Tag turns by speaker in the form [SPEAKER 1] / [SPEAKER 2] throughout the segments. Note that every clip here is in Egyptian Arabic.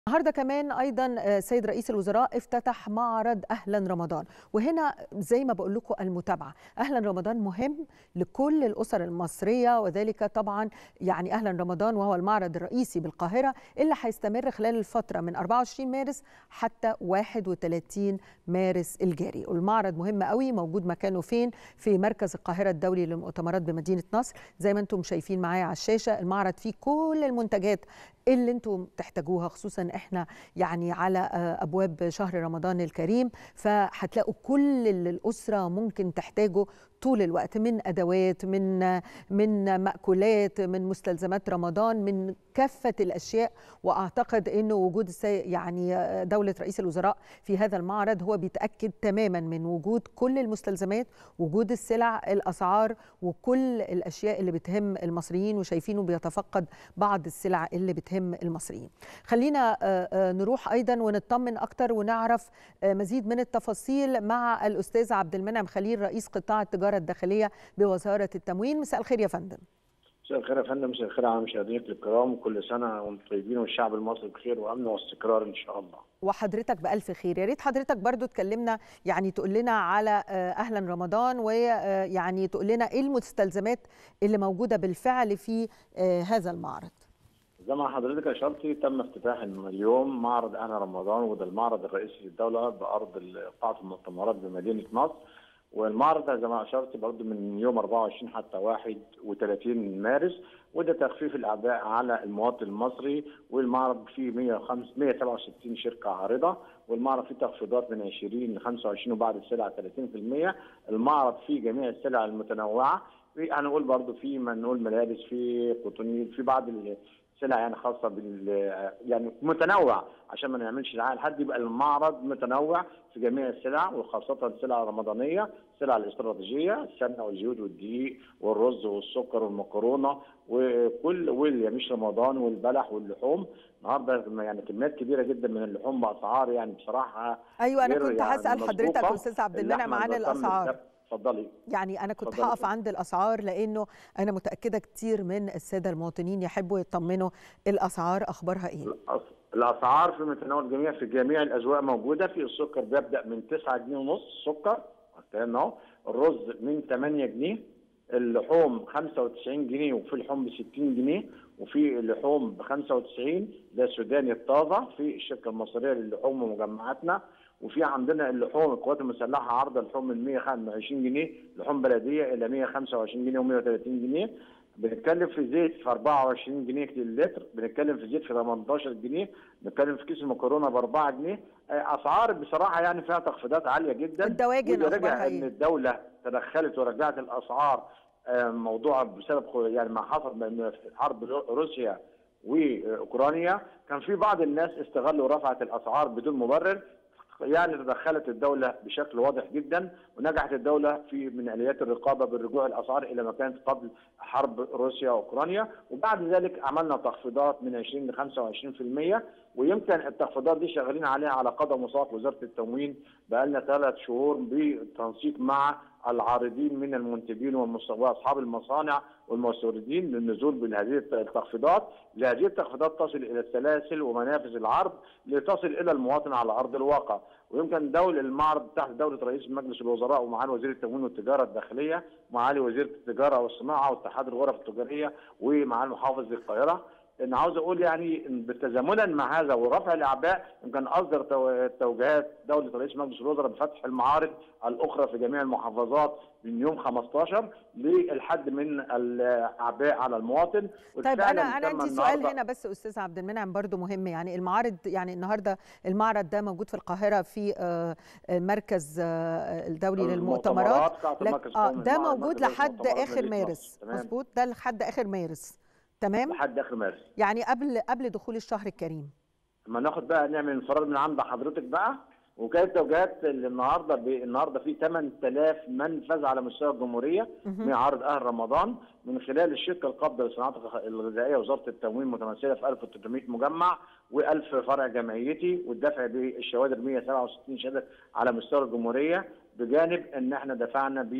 [SPEAKER 1] النهارده كمان ايضا سيد رئيس الوزراء افتتح معرض اهلا رمضان وهنا زي ما بقول لكم المتابعه اهلا رمضان مهم لكل الاسر المصريه وذلك طبعا يعني اهلا رمضان وهو المعرض الرئيسي بالقاهره اللي هيستمر خلال الفتره من 24 مارس حتى 31 مارس الجاري والمعرض مهم قوي موجود مكانه فين في مركز القاهره الدولي للمؤتمرات بمدينه نصر زي ما انتم شايفين معايا على الشاشه المعرض فيه كل المنتجات اللي انتم تحتاجوها خصوصا احنا يعني على ابواب شهر رمضان الكريم فهتلاقوا كل اللي الاسره ممكن تحتاجه طول الوقت من ادوات من من ماكولات من مستلزمات رمضان من كافه الاشياء واعتقد انه وجود يعني دوله رئيس الوزراء في هذا المعرض هو بيتاكد تماما من وجود كل المستلزمات وجود السلع الاسعار وكل الاشياء اللي بتهم المصريين وشايفينه بيتفقد بعض السلع اللي بتهم المصريين خلينا نروح ايضا ونطمن اكتر ونعرف مزيد من التفاصيل مع الاستاذ عبد المنعم خليل رئيس قطاع التجاره الداخليه بوزاره التموين مساء الخير يا فندم
[SPEAKER 2] مساء الخير يا فندم مساء الخير على مشاهدينك الكرام وكل سنه وانتم طيبين والشعب المصري بخير وامن واستقرار ان شاء الله
[SPEAKER 1] وحضرتك بألف خير يا ريت حضرتك برضو تكلمنا يعني تقول لنا على أهلا رمضان ويعني تقول لنا إيه المستلزمات اللي موجودة بالفعل في هذا المعرض
[SPEAKER 2] زي ما حضرتك اشرتي تم افتتاح اليوم معرض اهلا رمضان وده المعرض الرئيسي للدوله بارض قاعه المؤتمرات بمدينه نصر والمعرض زي ما اشرت برضه من يوم 24 حتى 31 مارس وده تخفيف الاعباء على المواطن المصري والمعرض فيه 167 شركه عارضه والمعرض فيه تخفيضات من 20 ل 25 وبعد السلع 30% المعرض فيه جميع السلع المتنوعه هنقول برضه في ما نقول ملابس في قطنيل في بعض سلع يعني خاصه بال يعني متنوع عشان ما نعملش دعايه لحد يبقى المعرض متنوع في جميع السلع وخاصه السلع الرمضانيه، السلع الاستراتيجيه، السمنه والزيوت والدقيق والرز والسكر والمكرونه وكل واليميش رمضان والبلح واللحوم، النهارده يعني كميات كبيره جدا من اللحوم باسعار يعني بصراحه
[SPEAKER 1] ايوه انا كنت يعني هسال حضرتك استاذ عبد المنعم عن الاسعار
[SPEAKER 2] اتفضلي
[SPEAKER 1] يعني انا كنت هقف عند الاسعار لانه انا متاكده كتير من الساده المواطنين يحبوا يطمنوا الاسعار اخبارها ايه
[SPEAKER 2] الاسعار في متناول الجميع في جميع الاذواق موجوده في السكر بيبدا من 9 جنيه ونص سكر الكلام اهو الرز من 8 جنيه اللحوم 95 جنيه وفي لحوم ب 60 جنيه وفي اللحوم ب 95 ده السوداني الطازه في الشركه المصريه للحوم ومجمعاتنا وفي عندنا اللحوم القوات المسلحه عرض اللحوم من 125 جنيه لحوم بلديه الى 125 جنيه و130 جنيه بنتكلم في زيت في 24 جنيه اللتر بنتكلم في زيت في 18 جنيه بنتكلم في كيس المكرونه ب 4 جنيه اسعار بصراحه يعني فيها تخفيضات عاليه جدا
[SPEAKER 1] الدواجن
[SPEAKER 2] رجع ان الدوله تدخلت ورجعت الاسعار موضوع بسبب يعني ما حصل من حرب روسيا واوكرانيا كان في بعض الناس استغلوا رفعت الاسعار بدون مبرر يعني تدخلت الدوله بشكل واضح جدا ونجحت الدوله في من اليات الرقابه بالرجوع الاسعار الى ما كانت قبل حرب روسيا واوكرانيا وبعد ذلك عملنا تخفيضات من 20 ل 25% ويمكن التخفيضات دي شغالين عليها على قدم وساق وزاره التموين بقى لنا ثلاث شهور بالتنسيق مع العارضين من المنتجين واصحاب المصانع والمستوردين للنزول بهذه التخفيضات، لهذه التخفيضات تصل الى السلاسل ومنافذ العرض لتصل الى المواطن على ارض الواقع، ويمكن دول المعرض تحت دوله رئيس مجلس الوزراء ومعالي وزير التموين والتجاره الداخليه، ومعالي وزير التجاره والصناعه واتحاد الغرف التجاريه ومعالي محافظ القاهره، ان عاوز اقول يعني بالتزامنا مع هذا ورفع الاعباء يمكن اصدر توجيهات دوله رئيس مجلس الوزراء بفتح المعارض الاخرى في جميع المحافظات من يوم 15 للحد من الاعباء على المواطن
[SPEAKER 1] طيب انا انا عندي سؤال هنا بس استاذ عبد المنعم برضو مهم يعني المعارض يعني النهارده المعرض ده موجود في القاهره في المركز الدولي للمؤتمرات اه ده موجود لحد اخر مارس مظبوط ده لحد اخر مارس تمام
[SPEAKER 2] لحد اخر مارس
[SPEAKER 1] يعني قبل قبل دخول الشهر الكريم
[SPEAKER 2] ما ناخد بقى نعمل انفراد من عند حضرتك بقى وكانت توجيهات النهارده النهارده في 8000 منفذ على مستوى الجمهوريه من عرض اهل رمضان من خلال الشركه القابضه للصناعات الغذائيه وزاره التموين متمثله في 1300 مجمع و1000 فرع جمعيتي والدفع بالشوادر 167 شهاده على مستوى الجمهوريه بجانب ان احنا دفعنا ب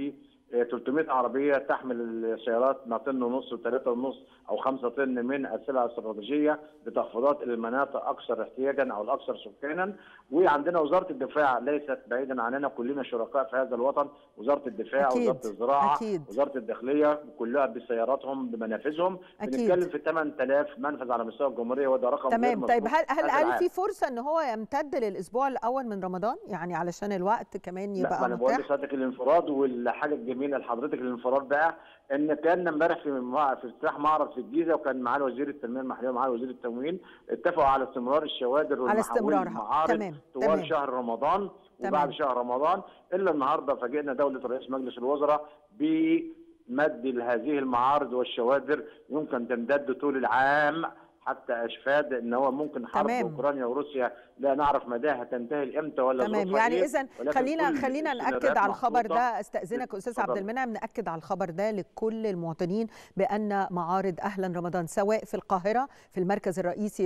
[SPEAKER 2] 300 عربيه تحمل السيارات ما طن ونص وثلاثة ونص او 5 طن من السلع الاستراتيجيه بتخفيضات الى المناطق اكثر احتياجا او الاكثر سكانا وعندنا وزاره الدفاع ليست بعيدا عننا كلنا شركاء في هذا الوطن وزاره الدفاع
[SPEAKER 1] أكيد.
[SPEAKER 2] وزاره الزراعه
[SPEAKER 1] أكيد.
[SPEAKER 2] وزاره الداخليه كلها بسياراتهم بمنافذهم
[SPEAKER 1] أكيد.
[SPEAKER 2] بنتكلم في 8000 منفذ على مستوى الجمهوريه وده رقم غير
[SPEAKER 1] تمام طيب
[SPEAKER 2] مسبوق
[SPEAKER 1] هل هل
[SPEAKER 2] هذا
[SPEAKER 1] هل
[SPEAKER 2] العام.
[SPEAKER 1] في فرصه ان هو يمتد للاسبوع الاول من رمضان يعني علشان الوقت كمان
[SPEAKER 2] لا ما
[SPEAKER 1] يبقى
[SPEAKER 2] انا بقول
[SPEAKER 1] متاح
[SPEAKER 2] لحضرتك الانفراد والحاجه الجميله لحضرتك الانفراد بقى ان كان امبارح في مع- في افتتاح معرض في الجيزه وكان معالي وزير التنميه المحليه ومعالي وزير التموين اتفقوا على استمرار الشوادر
[SPEAKER 1] على
[SPEAKER 2] والمحاويل
[SPEAKER 1] استمرارها.
[SPEAKER 2] والمعارض
[SPEAKER 1] تمام،
[SPEAKER 2] طوال
[SPEAKER 1] تمام.
[SPEAKER 2] شهر رمضان
[SPEAKER 1] تمام.
[SPEAKER 2] وبعد شهر رمضان الا النهارده فاجئنا دوله رئيس مجلس الوزراء بمد هذه المعارض والشوادر يمكن تمتد طول العام حتى اشفاد ان هو ممكن حرب
[SPEAKER 1] تمام.
[SPEAKER 2] اوكرانيا وروسيا لا نعرف مداها تنتهي امتى ولا
[SPEAKER 1] تمام
[SPEAKER 2] ظروفها
[SPEAKER 1] يعني
[SPEAKER 2] إيه،
[SPEAKER 1] اذا
[SPEAKER 2] ولكن
[SPEAKER 1] خلينا
[SPEAKER 2] كل
[SPEAKER 1] خلينا
[SPEAKER 2] السيناريوهات
[SPEAKER 1] ناكد على الخبر
[SPEAKER 2] محطوطة.
[SPEAKER 1] ده استاذنك استاذ عبد
[SPEAKER 2] اتفضل.
[SPEAKER 1] المنعم ناكد على الخبر ده لكل المواطنين بان معارض اهلا رمضان سواء في القاهره في المركز الرئيسي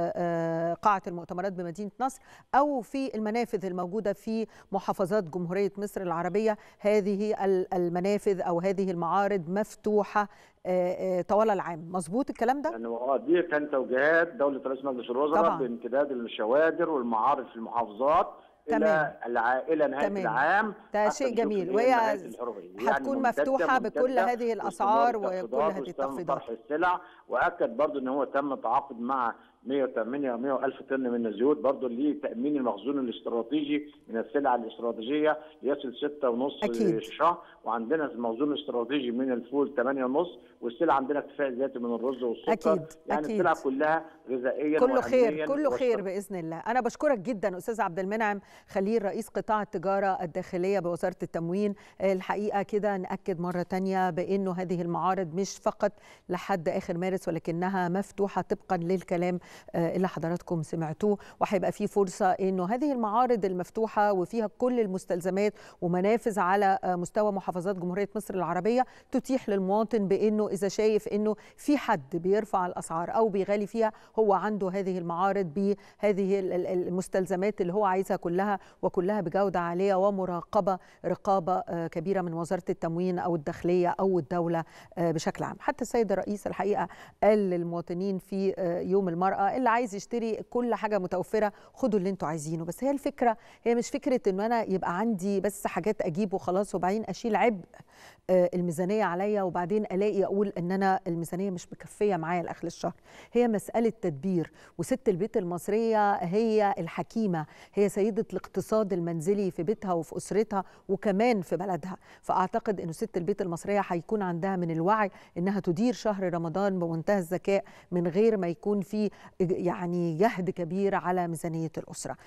[SPEAKER 1] لقاعه المؤتمرات بمدينه نصر او في المنافذ الموجوده في محافظات جمهوريه مصر العربيه هذه ال- المنافذ او هذه المعارض مفتوحه آه، آه، طوال العام مظبوط الكلام ده
[SPEAKER 2] يعني اه دي كان توجيهات دوله رئيس مجلس الوزراء
[SPEAKER 1] طبعاً.
[SPEAKER 2] بامتداد الشوادر والمعارض في المحافظات
[SPEAKER 1] تمام.
[SPEAKER 2] الى الع... الى نهايه
[SPEAKER 1] تمام.
[SPEAKER 2] العام
[SPEAKER 1] ده
[SPEAKER 2] حتى
[SPEAKER 1] شيء
[SPEAKER 2] نشوف
[SPEAKER 1] جميل
[SPEAKER 2] إيه
[SPEAKER 1] وهي
[SPEAKER 2] نهاية الحرية.
[SPEAKER 1] هتكون
[SPEAKER 2] ممتدة-
[SPEAKER 1] مفتوحة
[SPEAKER 2] ممتدة
[SPEAKER 1] بكل هذه الأسعار
[SPEAKER 2] واستمرار
[SPEAKER 1] وكل هذه
[SPEAKER 2] التخفيضات واستمرار
[SPEAKER 1] التخفيضات.
[SPEAKER 2] طرح السلع واكد برضو ان هو تم التعاقد مع 108 100 الف طن من الزيوت برضو لتامين المخزون الاستراتيجي من السلع الاستراتيجيه يصل 6.5
[SPEAKER 1] أكيد.
[SPEAKER 2] شهر وعندنا المخزون الاستراتيجي من الفول 8.5 والسلع عندنا اكتفاء ذاتي من الرز والسكر
[SPEAKER 1] أكيد،
[SPEAKER 2] يعني
[SPEAKER 1] أكيد.
[SPEAKER 2] السلع كلها غذائيا
[SPEAKER 1] كله خير
[SPEAKER 2] وأمنياً
[SPEAKER 1] كله خير
[SPEAKER 2] واشتراكياً.
[SPEAKER 1] باذن الله انا بشكرك جدا استاذ عبد المنعم خليل رئيس قطاع التجاره الداخليه بوزاره التموين الحقيقه كده ناكد مره تانية بانه هذه المعارض مش فقط لحد اخر مارس ولكنها مفتوحه طبقا للكلام آه، اللي حضراتكم سمعتوه وهيبقى في فرصه انه هذه المعارض المفتوحه وفيها كل المستلزمات ومنافذ على آه، مستوى محافظات جمهوريه مصر العربيه تتيح للمواطن بانه اذا شايف انه في حد بيرفع الاسعار او بيغالي فيها هو عنده هذه المعارض بهذه ال- ال- المستلزمات اللي هو عايزها كلها وكلها بجوده عاليه ومراقبه رقابه آه، كبيره من وزاره التموين او الداخليه او الدوله آه، بشكل عام حتى السيد الرئيس الحقيقه قال للمواطنين في آه، يوم المراه اللي عايز يشتري كل حاجه متوفره خدوا اللي انتوا عايزينه بس هي الفكره هي مش فكره ان انا يبقى عندي بس حاجات اجيب وخلاص وبعدين اشيل عبء آه، الميزانيه عليا وبعدين الاقي اقول ان انا الميزانيه مش مكفيه معايا لاخر الشهر هي مساله تدبير وست البيت المصريه هي الحكيمه هي سيده الاقتصاد المنزلي في بيتها وفي اسرتها وكمان في بلدها فاعتقد انه ست البيت المصريه هيكون عندها من الوعي انها تدير شهر رمضان بمنتهى الذكاء من غير ما يكون في يعني جهد كبير على ميزانيه الاسره